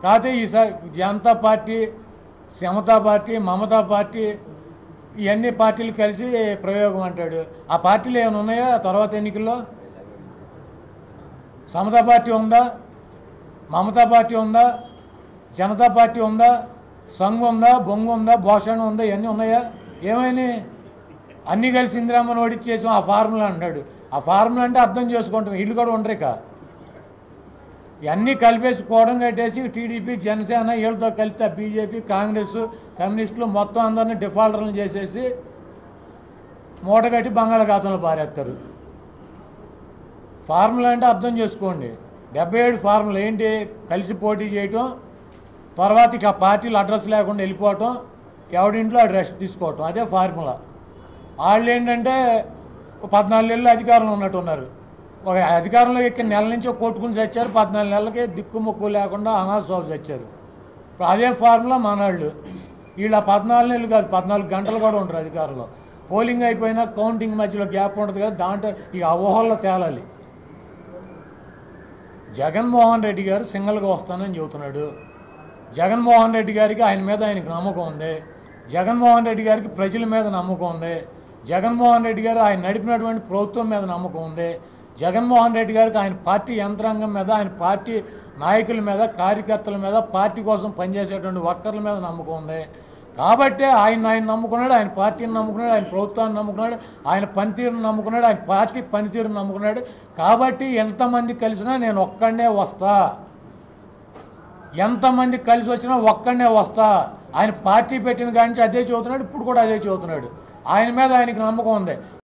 కాకపోతే ఈసారి Janata party Samata party Mamata party ఇవన్నీ పార్టీలు కలిసి ప్రయోగం అంటాడు ఆ పార్టీలు ఏమైనా ఉన్నాయా తర్వాత ఎన్నికల్లో సమతా పార్టీ ఉందా మమతా పార్టీ ఉందా జనతా పార్టీ ఉందా సంఘ్ ఉందా బొంగు ఉందా భోషణ ఉందా ఇవన్నీ ఉన్నాయా ఏమైనాయి అన్నీ కలిసి ఇందిరామ్మని ఓడిచ్చేసాం ఆ ఫార్ములా అంటాడు ఆ ఫార్ములా అంటే అర్థం చేసుకుంటాం వీళ్ళు కూడా ఉండరు ఇక ఇవన్నీ కలిపేసి కోడం కట్టేసి టీడీపీ జనసేన వీళ్ళతో కలిస్తే బీజేపీ కాంగ్రెస్ కమ్యూనిస్టులు మొత్తం అందరినీ డిఫాల్టర్లు చేసేసి మూట కట్టి బంగాళాఖాతంలో పారేస్తారు ఫార్ములా అంటే అర్థం చేసుకోండి డెబ్బై ఏడు ఫార్ములా ఏంటి కలిసి పోటీ చేయటం తర్వాత ఇక ఆ పార్టీలు అడ్రస్ లేకుండా వెళ్ళిపోవటం ఎవడింట్లో ఆడు రెస్ట్ తీసుకోవటం అదే ఫార్ములా వాళ్ళు ఏంటంటే ఓ పద్నాలుగు నెలలు అధికారంలో ఉన్నట్టున్నారు ఒక అధికారంలో ఎక్కిన నెల నుంచి కొట్టుకుని చచ్చారు పద్నాలుగు నెలలకి దిక్కు ముక్కు లేకుండా అనాథ సోపు చచ్చారు ఇప్పుడు అదే ఫార్ములా మనవాళ్ళు వీళ్ళు ఆ పద్నాలుగు నెలలు కాదు పద్నాలుగు గంటలు కూడా ఉంటారు అధికారంలో పోలింగ్ అయిపోయినా కౌంటింగ్ మధ్యలో గ్యాప్ ఉంటుంది కదా దాంట్లో ఇక ఆ ఊహల్లో తేలాలి జగన్మోహన్ రెడ్డి గారు సింగల్గా వస్తానని చెబుతున్నాడు జగన్మోహన్ రెడ్డి గారికి ఆయన మీద ఆయనకు నమ్మకం ఉంది జగన్మోహన్ రెడ్డి గారికి ప్రజల మీద నమ్మకం ఉంది జగన్మోహన్ రెడ్డి గారు ఆయన నడిపినటువంటి ప్రభుత్వం మీద నమ్మకం ఉంది జగన్మోహన్ రెడ్డి గారికి ఆయన పార్టీ యంత్రాంగం మీద ఆయన పార్టీ నాయకుల మీద కార్యకర్తల మీద పార్టీ కోసం పనిచేసేటువంటి వర్కర్ల మీద నమ్మకం ఉంది కాబట్టే ఆయన ఆయన నమ్ముకున్నాడు ఆయన పార్టీని నమ్ముకున్నాడు ఆయన ప్రభుత్వాన్ని నమ్ముకున్నాడు ఆయన పనితీరుని నమ్ముకున్నాడు ఆయన పార్టీ పనితీరుని నమ్ముకున్నాడు కాబట్టి ఎంతమంది కలిసినా నేను ఒక్కడనే వస్తా ఎంతమంది కలిసి వచ్చినా ఒక్కడనే వస్తా ఆయన పార్టీ పెట్టిన కాడి నుంచి అదే చదువుతున్నాడు ఇప్పుడు కూడా అదే చదువుతున్నాడు ఆయన మీద ఆయనకి నమ్మకం ఉంది